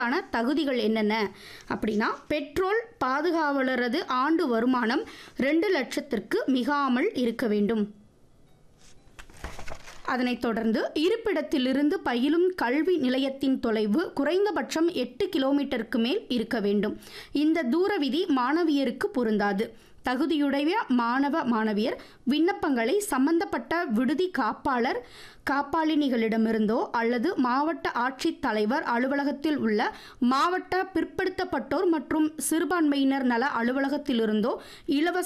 ஆன தகுதிகள் என்னென்ன அப்படின்னா பெட்ரோல் பாதுகாவலரது ஆண்டு வருமானம் ரெண்டு லட்சத்திற்கு மிகாமல் இருக்க வேண்டும் அதனைத் தொடர்ந்து இருப்பிடத்திலிருந்து பயிலும் கல்வி நிலையத்தின் தொலைவு குறைந்தபட்சம் எட்டு கிலோமீட்டருக்கு மேல் இருக்க வேண்டும் இந்த தூர விதி மாணவியருக்கு பொருந்தாது தகுதியுடைய மாணவ மாணவியர் விண்ணப்பங்களை சம்பந்தப்பட்ட விடுதி காப்பாளர் காப்பாளினிகளிடமிருந்தோ அல்லது மாவட்ட ஆட்சித்தலைவர் அலுவலகத்தில் உள்ள மாவட்ட பிற்படுத்தப்பட்டோர் மற்றும் சிறுபான்மையினர் நல அலுவலகத்திலிருந்தோ இலவச